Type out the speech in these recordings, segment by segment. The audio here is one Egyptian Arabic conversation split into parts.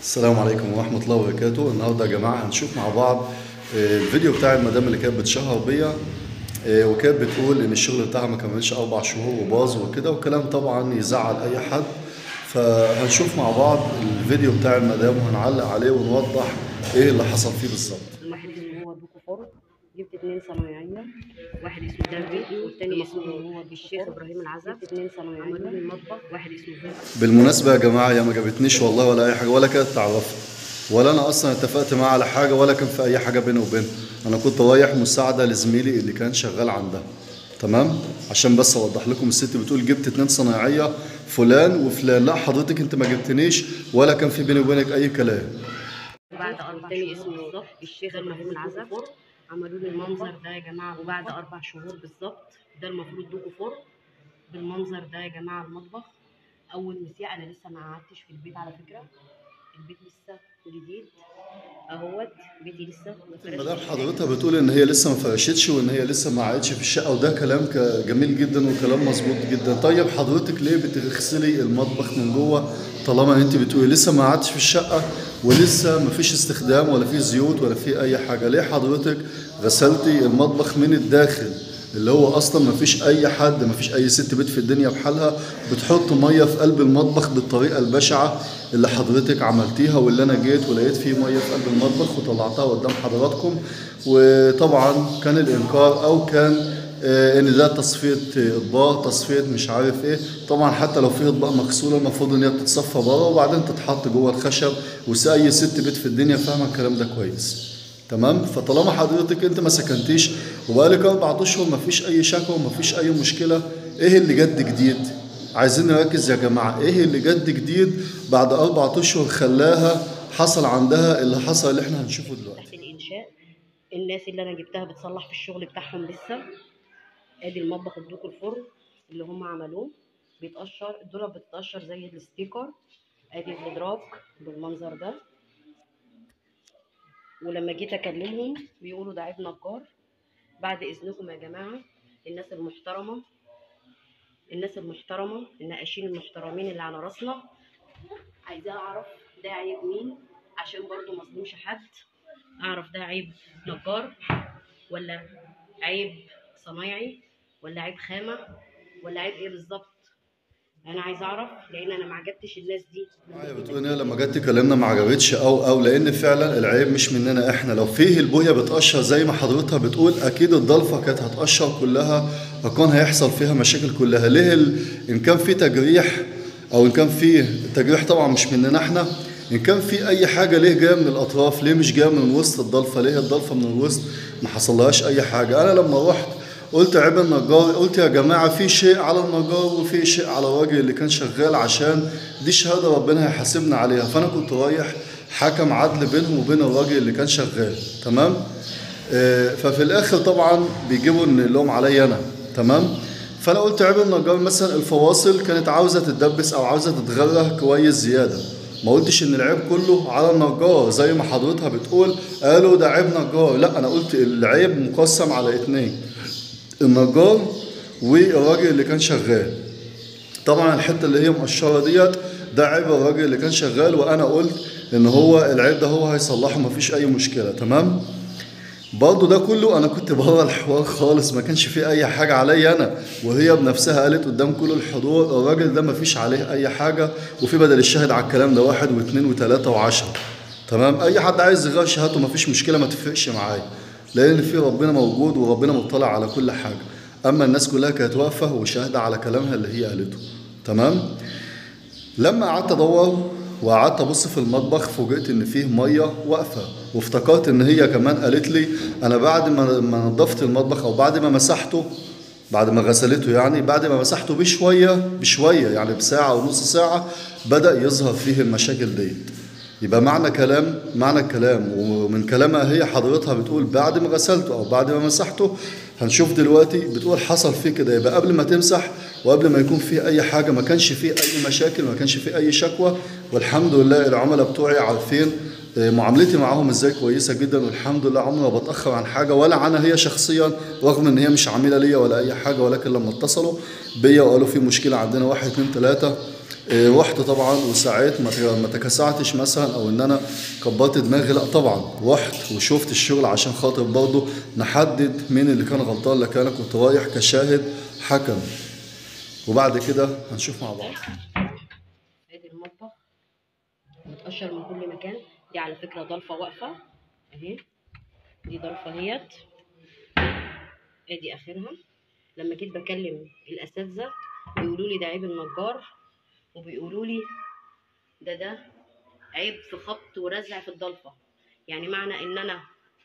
السلام عليكم ورحمة الله وبركاته النهاردة يا جماعة هنشوف مع بعض آه، الفيديو بتاع المدام اللي كانت بتشهر بيا آه، وكانت بتقول ان الشغل بتاعها ما كملش اربع شهور وباظ وكده وكلام طبعا يزعل اي حد فهنشوف مع بعض الفيديو بتاع المدام وهنعلق عليه ونوضح ايه اللي حصل فيه بالظبط واحد اسمه هو دوكو فور جبت اتنين صنايعية واحد اسمه دافي والتاني اسمه هو الشيخ ابراهيم العزب جبت اتنين صنايعية عملوا لي المطبخ واحد اسمه فيلم بالمناسبة يا جماعة هي ما جابتنيش والله ولا أي حاجة ولا كانت تعرفني ولا أنا أصلا اتفقت معاها على حاجة ولا كان في أي حاجة بيني وبينها أنا كنت رايح مساعدة لزميلي اللي كان شغال عندها تمام عشان بس أوضح لكم الست بتقول جبت اتنين صنايعية فلان وفلان لا حضرتك أنت ما جبتنيش ولا كان في بيني وبينك أي كلام وبعد أربع التاني اسمه الشيخ ابراهيم العزب عملوا لي المنظر ده يا جماعة وبعد أربع شهور بالظبط ده المفروض دوكو فور بالمنظر ده يا جماعة المطبخ أول مسيح أنا لسه ما قعدتش في البيت على فكرة البيت لسه جديد اهوت بيتي لسه ما مدام فرشتش حضرتها بتقول ان هي لسه ما فرشتش وان هي لسه ما قعدتش في الشقه وده كلام ك- جميل جدا وكلام مظبوط جدا طيب حضرتك ليه بتغسلي المطبخ من جوه طالما انت بتقولي لسه ما قعدتش في الشقه ولسه ما فيش استخدام ولا في زيوت ولا في اي حاجه ليه حضرتك غسلتي المطبخ من الداخل اللي هو اصلا ما فيش اي حد ما فيش اي ست بيت في الدنيا بحالها بتحط ميه في قلب المطبخ بالطريقه البشعه اللي حضرتك عملتيها واللي انا جيت ولقيت فيه ميه في قلب المطبخ وطلعتها قدام حضراتكم وطبعا كان الانكار او كان آه، ان ده تصفيه اطباق تصفيه مش عارف ايه طبعا حتى لو في اطباق مغسوله المفروض ان هي بتتصفى بره وبعدين تتحط جوه الخشب واي ست بيت في الدنيا فاهمه الكلام ده كويس تمام فطالما حضرتك انت ما سكنتيش وبقالك اربع اشهر ما فيش اي شكوى وما فيش اي مشكله ايه اللي جد جديد عايزين نركز يا جماعه ايه اللي جد جديد بعد اربع اشهر خلاها حصل عندها اللي حصل اللي احنا هنشوفه دلوقتي تحت الانشاء الناس اللي انا جبتها بتصلح في الشغل بتاعهم لسه ادي المطبخ الدوك الفرن اللي هم عملوه بيتقشر الدولاب بتتقشر زي الستيكر ادي الادراك بالمنظر ده ولما جيت اكلمهم بيقولوا ده عيب نجار بعد اذنكم يا جماعه الناس المحترمه الناس المحترمه النقاشين المحترمين اللي على راسنا عايزاه اعرف ده عيب مين عشان برضو ما اظلمش حد اعرف ده عيب نجار ولا عيب صنايعي ولا عيب خامه ولا عيب ايه بالظبط انا عايزه اعرف لان انا ما عجبتش الناس دي معايا بتقول ان هي لما جت تكلمنا ما عجبتش او او لان فعلا العيب مش مننا احنا لو فيه البويه بتقشر زي ما حضرتها بتقول اكيد الضلفه كانت هتقشر كلها فكان هيحصل فيها مشاكل كلها ليه ال... ان كان في تجريح او ان كان في تجريح طبعا مش مننا احنا ان كان في اي حاجه ليه جايه من الاطراف ليه مش جايه من وسط الضلفه ليه الضلفه من الوسط ما حصلهاش اي حاجه انا لما رحت قلت عيب النجار قلت يا جماعه في شيء على النجار وفي شيء على الراجل اللي كان شغال عشان دي شهاده ربنا هيحاسبنا عليها فانا كنت رايح حكم عدل بينهم وبين الراجل اللي كان شغال تمام آه، ففي الاخر طبعا بيجيبوا ان اللوم عليا انا تمام فانا قلت عيب النجار مثلا الفواصل كانت عاوزه تتدبس او عاوزه تتغره كويس زياده ما قلتش ان العيب كله على النجار زي ما حضرتها بتقول قالوا ده عيب نجار لا انا قلت العيب مقسم على اتنين النجار والراجل اللي كان شغال طبعا الحته اللي هي مقشره ديت ده عيب الراجل اللي كان شغال وانا قلت ان هو العيب ده هو هيصلحه مفيش اي مشكله تمام برضه ده كله انا كنت بره الحوار خالص ما كانش فيه اي حاجه عليا انا وهي بنفسها قالت قدام كل الحضور الراجل ده ما فيش عليه اي حاجه وفي بدل الشاهد على الكلام ده واحد واثنين وثلاثه وعشرة تمام اي حد عايز يغير شهادته ما فيش مشكله ما تفرقش معايا لان في ربنا موجود وربنا مطلع على كل حاجه اما الناس كلها كانت واقفه وشاهده على كلامها اللي هي قالته تمام لما قعدت ادور وقعدت ابص في المطبخ فوجئت ان فيه ميه واقفه وافتكرت ان هي كمان قالت لي انا بعد ما ما نظفت المطبخ او بعد ما مسحته بعد ما غسلته يعني بعد ما مسحته بشويه بشويه يعني بساعه ونص ساعه بدا يظهر فيه المشاكل ديت يبقى معنى كلام معنى الكلام ومن كلامها هي حضرتها بتقول بعد ما غسلته او بعد ما مسحته هنشوف دلوقتي بتقول حصل فيه كده يبقى قبل ما تمسح وقبل ما يكون فيه اي حاجه ما كانش فيه اي مشاكل ما كانش فيه اي شكوى والحمد لله العملاء بتوعي عارفين آه، معاملتي معاهم ازاي كويسه جدا والحمد لله عمري ما بتاخر عن حاجه ولا عنها هي شخصيا رغم ان هي مش عميله ليا ولا اي حاجه ولكن لما اتصلوا بيا وقالوا في مشكله عندنا واحد اتنين تلاته إيه، رحت طبعا وساعات ما ت- ما تكسعتش مثلا او ان انا كبرت دماغي لا طبعا رحت وشفت الشغل عشان خاطر برضه نحدد مين اللي كان غلطان لكن انا كنت رايح كشاهد حكم وبعد كده هنشوف مع بعض ادي المطبخ متقشر من كل مكان دي على فكرة ضلفة واقفة اهي دي ضلفة اهيت ادي اخرها لما جيت بكلم الاساتذة بيقولوا لي ده عيب النجار وبيقولوا لي ده ده عيب في خبط ورزع في الضلفة يعني معنى ان انا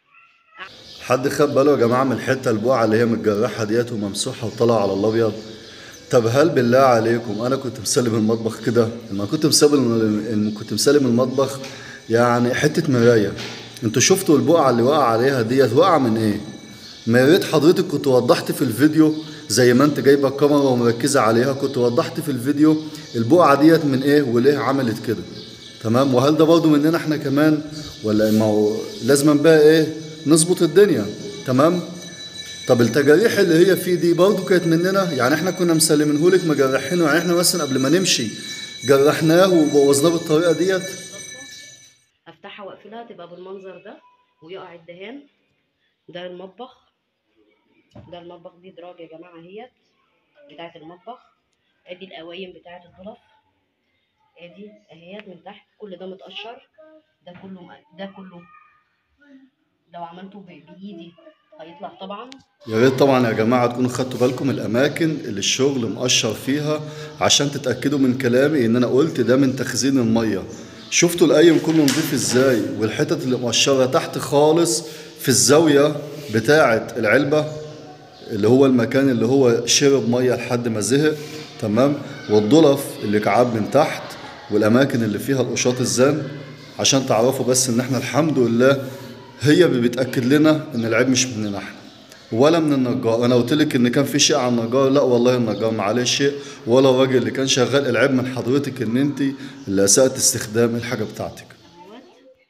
حد خد باله يا جماعه من الحته البقعه اللي هي متجرحه ديت وممسوحه وطالعه على الابيض طب هل بالله عليكم انا كنت مسلم المطبخ كده لما كنت مسلم كنت مسلم المطبخ يعني حته مرايه انتوا شفتوا البقعه اللي وقع عليها ديت وقع من ايه ما يا ريت حضرتك كنت وضحت في الفيديو زي ما انت جايبه الكاميرا ومركزه عليها كنت وضحت في الفيديو البقعه ديت من ايه وليه عملت كده تمام وهل ده برضه مننا احنا كمان ولا ما هو لازم بقى ايه نظبط الدنيا تمام طب التجاريح اللي هي فيه دي برضه كانت مننا يعني احنا كنا مسلمينهولك مجرحينه يعني احنا مثلا قبل ما نمشي جرحناه وبوظناه بالطريقه ديت افتحها واقفلها تبقى بالمنظر ده ويقع الدهان ده المطبخ ده المطبخ دي دراج يا جماعه اهيت بتاعه المطبخ ادي القوايم بتاعه الضلف ادي اهيت من تحت كل ده متقشر ده كله ده كله لو عملته ب- بايدي هيطلع طبعا يا ريت طبعا يا جماعه تكونوا خدتوا بالكم الاماكن اللي الشغل مقشر فيها عشان تتاكدوا من كلامي ان انا قلت ده من تخزين الميه شفتوا القايم كله نضيف ازاي والحتت اللي مقشره تحت خالص في الزاويه بتاعه العلبه اللي هو المكان اللي هو شرب ميه لحد ما زهق تمام والضلف اللي كعاب من تحت والاماكن اللي فيها القشاط الزان عشان تعرفوا بس ان احنا الحمد لله هي اللي بتاكد لنا ان العيب مش مننا احنا ولا من النجار انا قلت لك ان كان في شيء على النجار لا والله النجار ما عليه شيء ولا الراجل اللي كان شغال العيب من حضرتك ان انت اللي اسأت استخدام الحاجه بتاعتك اهوت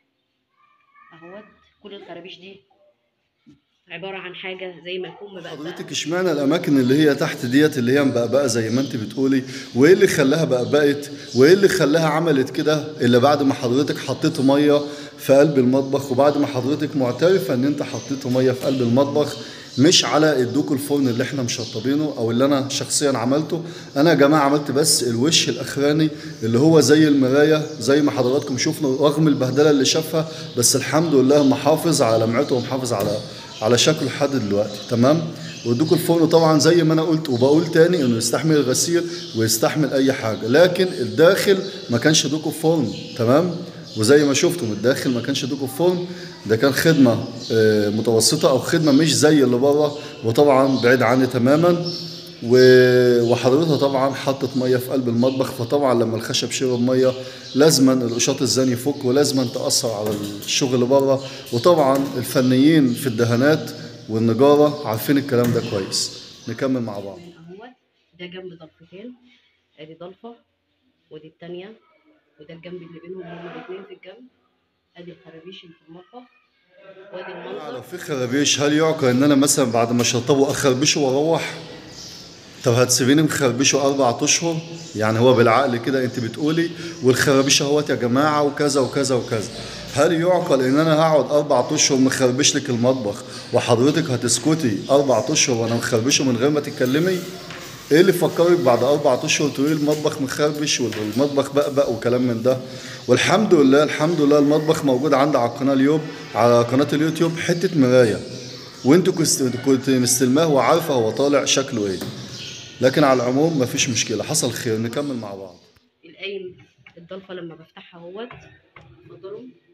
اهوت كل الخرابيش دي عباره عن حاجه زي ما يكون مبقبقه حضرتك اشمعنى الاماكن اللي هي تحت ديت اللي هي مبقبقه زي ما انت بتقولي وايه اللي خلاها بقبقت وايه اللي خلاها عملت كده الا بعد ما حضرتك حطيت ميه في قلب المطبخ وبعد ما حضرتك معترفه ان انت حطيت ميه في قلب المطبخ مش على الدوك الفرن اللي احنا مشطبينه او اللي انا شخصيا عملته انا يا جماعه عملت بس الوش الاخراني اللي هو زي المرايه زي ما حضراتكم شفنا رغم البهدله اللي شافها بس الحمد لله محافظ على لمعته ومحافظ على على شكله لحد دلوقتي تمام ودوك الفرن طبعا زي ما انا قلت وبقول تاني انه يستحمل الغسيل ويستحمل اي حاجه لكن الداخل ما كانش دوك فرن تمام وزي ما شفتم الداخل ما كانش دوك فرن ده كان خدمه آه، متوسطه او خدمه مش زي اللي بره وطبعا بعيد عني تماما و- وحضرتها طبعا حطت ميه في قلب المطبخ فطبعا لما الخشب شرب ميه لازما القشاط الزان يفك ولازما تاثر على الشغل اللي بره وطبعا الفنيين في الدهانات والنجاره عارفين الكلام ده كويس نكمل مع بعض اهوت ده جنب ضلفتين ادي ضلفه ودي التانية وده الجنب اللي بينهم هما الاتنين في الجنب ادي الخرابيش اللي في المطبخ وادي لو المنظر في خرابيش هل يعقل ان انا مثلا بعد ما شطبه اخربشه واروح طب هتسيبيني مخربشه اربع اشهر يعني هو بالعقل كده انت بتقولي والخرابيش اهوت يا جماعه وكذا وكذا وكذا هل يعقل ان انا هقعد اربع اشهر مخربش لك المطبخ وحضرتك هتسكتي اربع اشهر وانا مخربشه من غير ما تتكلمي ايه اللي فكرك بعد اربع اشهر تقولي المطبخ مخربش والمطبخ بقبق وكلام من ده والحمد لله الحمد لله المطبخ موجود عندي على القناه اليوم على قناه اليوتيوب حته مرايه وانتوا كنت كنت مستلماه وعارفه هو طالع شكله ايه لكن على العموم مفيش مشكله حصل خير نكمل مع بعض القايم الضلفه لما بفتحها اهوت اتفضلوا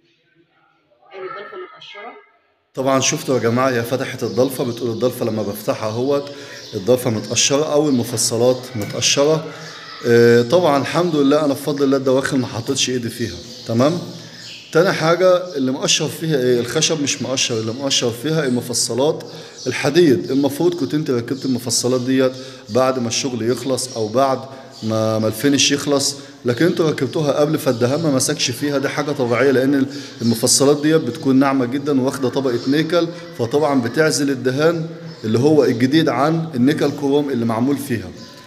ادي الضلفه متقشره طبعا شفتوا يا جماعه هي فتحت الضلفه بتقول الضلفه لما بفتحها اهوت الضلفه متقشره او المفصلات متقشره آه، طبعا الحمد لله انا بفضل الله الدواخل ما حطيتش ايدي فيها تمام تاني حاجة اللي مقشر فيها ايه الخشب مش مقشر اللي مقشر فيها المفصلات الحديد المفروض كنت انت ركبت المفصلات ديت بعد ما الشغل يخلص او بعد ما ما الفينش يخلص لكن انتوا ركبتوها قبل فالدهان ما مسكش فيها دي حاجه طبيعيه لان المفصلات ديت بتكون ناعمه جدا واخده طبقه نيكل فطبعا بتعزل الدهان اللي هو الجديد عن النيكل كروم اللي معمول فيها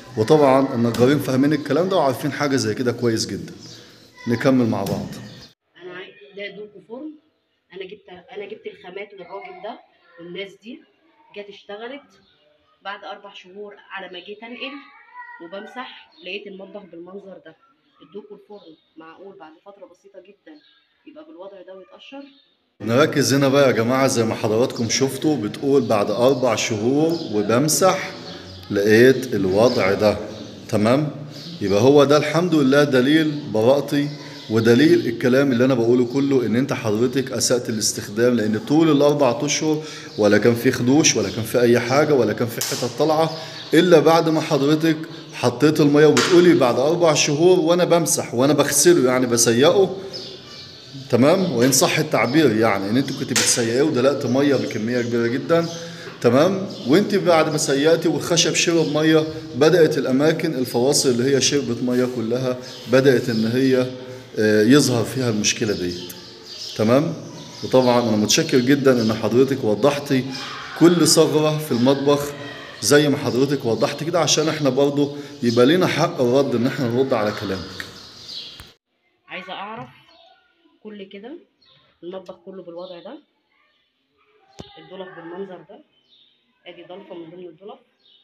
وطبعا النجارين فاهمين الكلام ده وعارفين حاجه زي كده كويس جدا نكمل مع بعض انا عاي- ده دوكو فرن انا جبت انا جبت الخامات للراجل ده والناس دي جت اشتغلت بعد اربع شهور على ما جيت انقل وبمسح لقيت المطبخ بالمنظر ده الدوكو الفرن معقول بعد فتره بسيطه جدا يبقى بالوضع ده ويتقشر نركز هنا بقى يا جماعة زي ما حضراتكم شفتوا بتقول بعد أربع شهور وبمسح لقيت الوضع ده تمام يبقى هو ده الحمد لله دليل براءتي ودليل الكلام اللي انا بقوله كله ان انت حضرتك اسأت الاستخدام لان طول الاربع اشهر ولا كان في خدوش ولا كان في اي حاجة ولا كان في حتة طالعة الا بعد ما حضرتك حطيت المية وبتقولي بعد اربع شهور وانا بمسح وانا بغسله يعني بسيقه تمام وان صح التعبير يعني ان انت كنت بتسيقيه ودلقت ميه بكميه كبيره جدا تمام وانت بعد ما سيقتي والخشب شرب ميه بدات الاماكن الفواصل اللي هي شربت ميه كلها بدات ان هي آه، يظهر فيها المشكله ديت تمام وطبعا انا متشكر جدا ان حضرتك وضحتي كل ثغره في المطبخ زي ما حضرتك وضحت كده عشان احنا برضو يبقى لنا حق الرد ان احنا نرد على كلامك عايزه اعرف كل كده المطبخ كله بالوضع ده الدولاب بالمنظر ده ادي ضلفه من ضمن الدولاب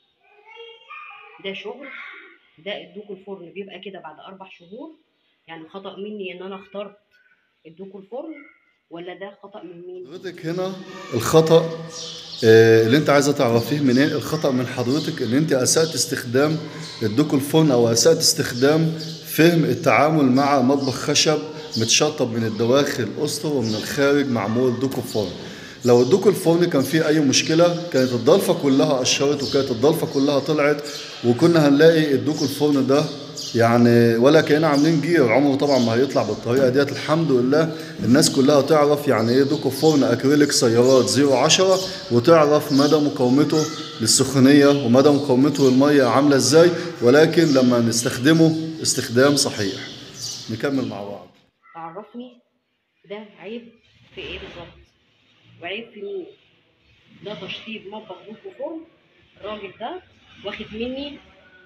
ده شغل ده الدوكو الفرن بيبقى كده بعد اربع شهور يعني خطأ مني ان انا اخترت الدوكو الفرن ولا ده خطأ من مين حضرتك هنا الخطأ آه، اللي انت عايزه تعرفيه منين الخطأ من حضرتك ان انت اسأت استخدام الدوكو الفرن او اسأت استخدام فهم التعامل مع مطبخ خشب متشطب من الدواخل اسطر ومن الخارج معمول دوكو فرن لو الدوكو الفرن كان فيه اي مشكله كانت الضلفه كلها قشرت وكانت الضلفه كلها طلعت وكنا هنلاقي الدوكو الفرن ده يعني ولا كأننا عاملين جير عمره طبعا ما هيطلع بالطريقه ديت الحمد لله الناس كلها تعرف يعني ايه دوكو فرن اكريليك سيارات 010 وتعرف مدى مقاومته للسخونيه ومدى مقاومته للميه عامله ازاي ولكن لما نستخدمه استخدام صحيح نكمل مع بعض عرفني ده عيب في ايه بالظبط وعيب في مين ده تشطيب مطبخ دوكو فرن الراجل ده واخد مني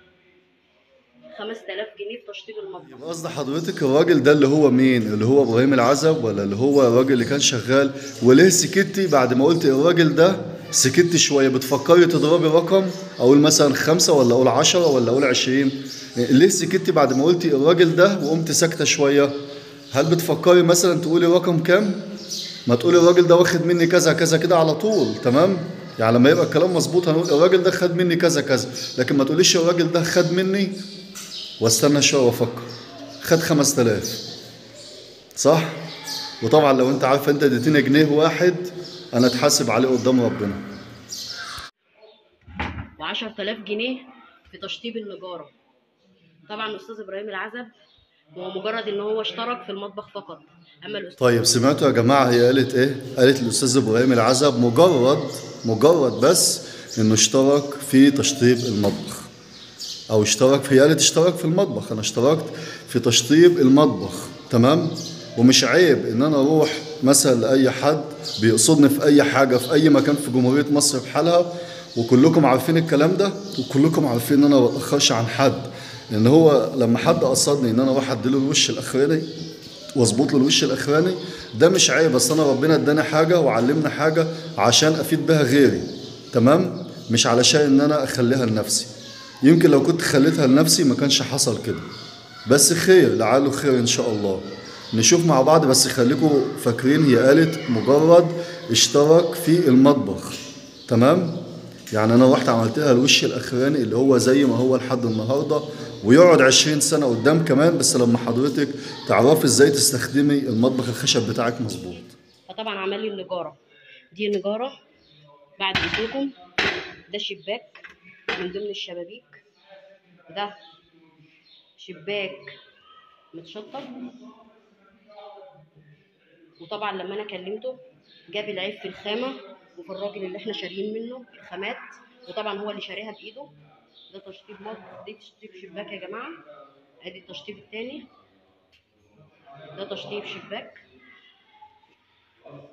5000 جنيه في تشطيب المطبخ يبقى قصد حضرتك الراجل ده اللي هو مين؟ اللي هو ابراهيم العزب ولا اللي هو الراجل اللي كان شغال وليه سكتي بعد ما قلت الراجل ده سكتي شويه بتفكري تضربي رقم اقول مثلا خمسه ولا اقول عشرة ولا اقول عشرين ليه سكتي بعد ما قلتي الراجل ده وقمت ساكته شويه؟ هل بتفكري مثلا تقولي رقم كام؟ ما تقولي الراجل ده واخد مني كذا كذا كده على طول تمام؟ يعني لما يبقى الكلام مظبوط هنقول الراجل ده خد مني كذا كذا لكن ما تقوليش الراجل ده خد مني واستنى شويه وافكر خد 5000 صح وطبعا لو انت عارف انت اديتني جنيه واحد انا اتحاسب عليه قدام ربنا و10000 جنيه في تشطيب النجاره طبعا الاستاذ ابراهيم العزب هو مجرد ان هو اشترك في المطبخ فقط اما الاستاذ طيب سمعتوا يا جماعه هي قالت ايه قالت الاستاذ ابراهيم العزب مجرد مجرد بس انه اشترك في تشطيب المطبخ او اشترك في هي قالت اشترك في المطبخ انا اشتركت في تشطيب المطبخ تمام ومش عيب ان انا اروح مثلا لاي حد بيقصدني في اي حاجه في اي مكان في جمهوريه مصر بحالها وكلكم عارفين الكلام ده وكلكم عارفين ان انا ما بتاخرش عن حد لان هو لما حد قصدني ان انا اروح اديله الوش الاخراني واظبط له الوش الاخراني ده مش عيب بس انا ربنا اداني حاجه وعلمني حاجه عشان افيد بها غيري تمام مش علشان ان انا اخليها لنفسي يمكن لو كنت خليتها لنفسي ما كانش حصل كده بس خير لعله خير ان شاء الله نشوف مع بعض بس خليكم فاكرين هي قالت مجرد اشترك في المطبخ تمام يعني انا رحت عملت لها الوش الاخراني اللي هو زي ما هو لحد النهارده ويقعد 20 سنه قدام كمان بس لما حضرتك تعرفي ازاي تستخدمي المطبخ الخشب بتاعك مظبوط فطبعا عمل لي النجاره دي النجاره بعد اذنكم ده شباك من ضمن الشبابيك ده شباك متشطب وطبعا لما انا كلمته جاب العيب في الخامه وفي الراجل اللي احنا شاريين منه الخامات وطبعا هو اللي شاريها بايده ده تشطيب مطبخ دي تشطيب شباك يا جماعه ادي التشطيب التاني ده تشطيب شباك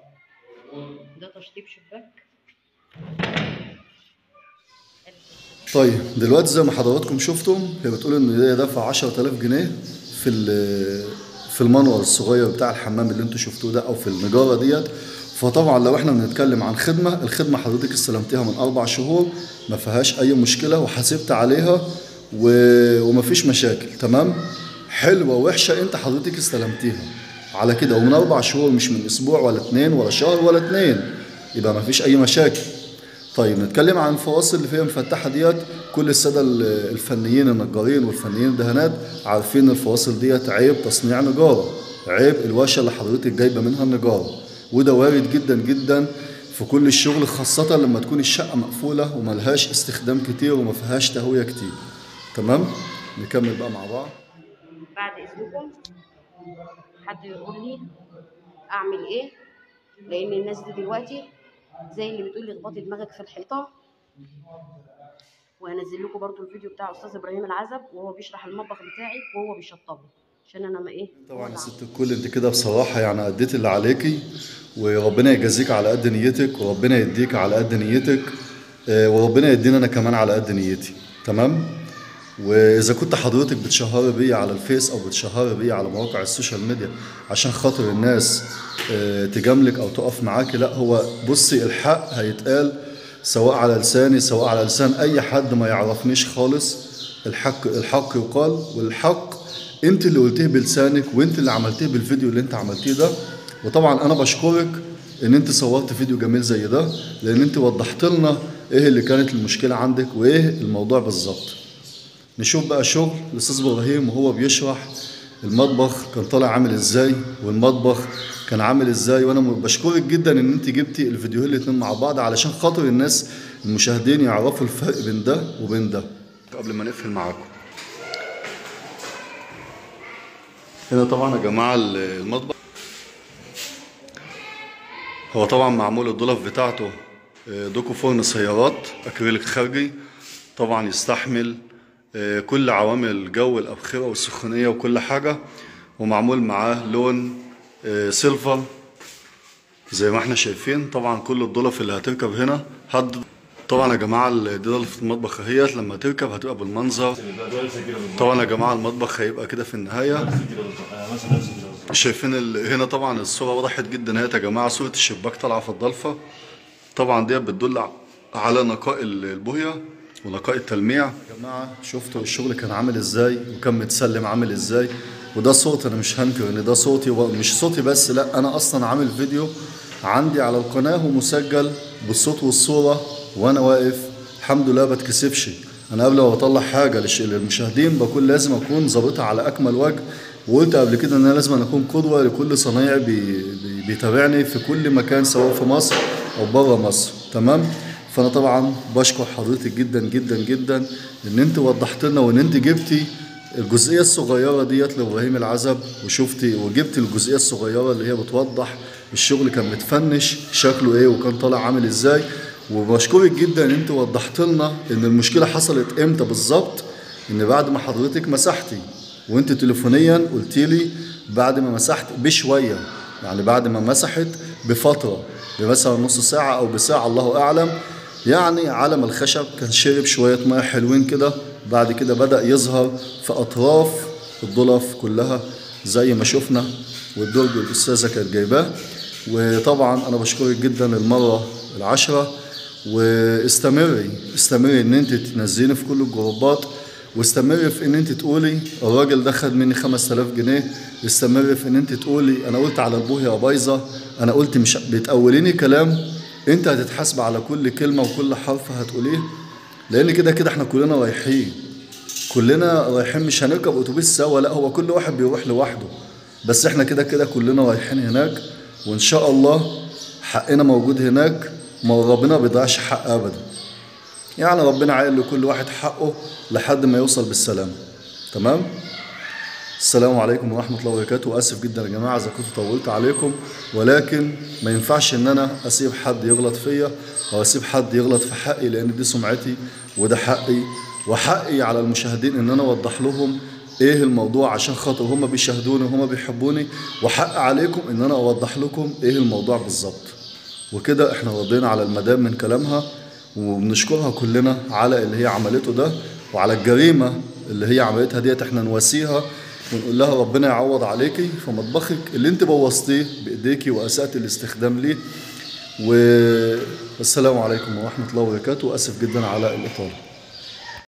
ده تشطيب شباك طيب دلوقتي زي ما حضراتكم شفتم هي بتقول ان هي دافعه 10000 جنيه في ال- في المانوال الصغير بتاع الحمام اللي انتوا شفتوه ده او في النجاره ديت فطبعا لو احنا بنتكلم عن خدمه الخدمه حضرتك استلمتيها من اربع شهور ما فيهاش اي مشكله وحاسبت عليها و... ومفيش مشاكل تمام حلوه وحشه انت حضرتك استلمتيها على كده ومن اربع شهور مش من اسبوع ولا اتنين ولا شهر ولا اتنين يبقى مفيش اي مشاكل طيب نتكلم عن الفواصل اللي فيها مفتحه ديت كل الساده ال- الفنيين النجارين والفنيين الدهانات عارفين الفواصل ديت عيب تصنيع نجاره عيب الوشه اللي حضرتك جايبه منها النجاره وده وارد جدا جدا في كل الشغل خاصة لما تكون الشقة مقفولة وملهاش استخدام كتير وما فيهاش تهوية كتير تمام نكمل بقى مع بعض بعد اذنكم حد يقول لي اعمل ايه لان الناس دي دلوقتي زي اللي بتقول لي اخبطي دماغك في الحيطه وهنزل لكم برضو الفيديو بتاع استاذ ابراهيم العزب وهو بيشرح المطبخ بتاعي وهو بيشطبه عشان انا ما ايه طبعا يا ست الكل انت كده بصراحة يعني اديت اللي عليكي وربنا يجازيك على قد نيتك وربنا يديك على قد نيتك اه، وربنا يدينا انا كمان على قد نيتي تمام واذا كنت حضرتك بتشهري بيا على الفيس او بتشهري بيا على مواقع السوشيال ميديا عشان خاطر الناس اه، تجاملك او تقف معاكي لا هو بصي الحق هيتقال سواء على لساني سواء على لسان اي حد ما يعرفنيش خالص الحق الحق يقال والحق انت اللي قلتيه بلسانك وانت اللي عملتيه بالفيديو اللي انت عملتيه ده وطبعا انا بشكرك ان انت صورت فيديو جميل زي ده لان انت وضحت لنا ايه اللي كانت المشكله عندك وايه الموضوع بالظبط نشوف بقى شغل الاستاذ ابراهيم وهو بيشرح المطبخ كان طالع عامل ازاي والمطبخ كان عامل ازاي وانا بشكرك جدا ان انت جبتي الفيديوهين الاتنين مع بعض علشان خاطر الناس المشاهدين يعرفوا الفرق بين ده وبين ده قبل ما نقفل معاكم هنا طبعا يا جماعه المطبخ هو طبعا معمول الضلف بتاعته آه، دوكو فرن سيارات اكريليك خارجي طبعا يستحمل آه، كل عوامل الجو الأبخرة والسخونية وكل حاجة ومعمول معاه لون آه، سيلفر زي ما احنا شايفين طبعا كل الضلف اللي هتركب هنا هد طبعا يا جماعة ال- دي ضلفة المطبخ اهيت لما تركب هتبقى بالمنظر طبعا يا جماعة المطبخ هيبقى كده في النهاية شايفين ال... هنا طبعا الصورة وضحت جدا اهيت يا جماعة صورة الشباك طالعة في الضلفة طبعا دي بتدل على نقاء ال- البوية ونقاء التلميع يا جماعة شفتوا الشغل كان عامل ازاي وكان متسلم عامل ازاي وده صوت انا مش هنكر ان ده صوتي ومش صوتي بس لا انا اصلا عامل فيديو عندي على القناة ومسجل بالصوت والصورة وانا واقف الحمد لله بتكسفش انا قبل ما بطلع حاجة للش- للمشاهدين بكون لازم اكون ظابطها على اكمل وجه وقلت قبل كده ان انا لازم اكون قدوة لكل صنايعي بي بي بيتابعني في كل مكان سواء في مصر او بره مصر تمام فانا طبعا بشكر حضرتك جدا جدا جدا ان انت وضحت لنا وان انت جبتي الجزئيه الصغيره ديت لابراهيم العزب وشفتي وجبتي الجزئيه الصغيره اللي هي بتوضح الشغل كان متفنش شكله ايه وكان طالع عامل ازاي وبشكرك جدا ان انت وضحت لنا ان المشكله حصلت امتى بالظبط ان بعد ما حضرتك مسحتي وانت تليفونيا قلت لي بعد ما مسحت بشويه يعني بعد ما مسحت بفتره بمثلا نص ساعه او بساعه الله اعلم يعني علم الخشب كان شرب شويه ميه حلوين كده بعد كده بدا يظهر في اطراف الضلف كلها زي ما شفنا والدرج الاستاذه كانت جايباه وطبعا انا بشكرك جدا المره العشره واستمري استمري ان انت تنزلي في كل الجروبات واستمري في ان انت تقولي الراجل ده خد مني 5000 جنيه استمري في ان انت تقولي انا قلت على البوهيه بايظه انا قلت مش بتقوليني كلام انت هتتحاسب على كل كلمه وكل حرف هتقوليه لان كده كده احنا كلنا رايحين كلنا رايحين مش هنركب اتوبيس سوا لا هو كل واحد بيروح لوحده بس احنا كده كده كلنا رايحين هناك وان شاء الله حقنا موجود هناك ما ربنا ما بيضيعش حق ابدا يعني ربنا عايل لكل واحد حقه لحد ما يوصل بالسلام تمام السلام عليكم ورحمة الله وبركاته وآسف جدا يا جماعة إذا كنت طولت عليكم ولكن ما ينفعش إن أنا أسيب حد يغلط فيا أو أسيب حد يغلط في حقي لأن دي سمعتي وده حقي وحقي على المشاهدين إن أنا أوضح لهم إيه الموضوع عشان خاطر هما بيشاهدوني وهما بيحبوني وحق عليكم إن أنا أوضح لكم إيه الموضوع بالظبط وكده إحنا ردينا على المدام من كلامها وبنشكرها كلنا على اللي هي عملته ده وعلى الجريمة اللي هي عملتها ديت احنا نواسيها ونقول لها ربنا يعوض عليكي في مطبخك اللي انت بوظتيه بايديكي واسأت الاستخدام ليه والسلام عليكم ورحمة الله وبركاته واسف جدا على الاطالة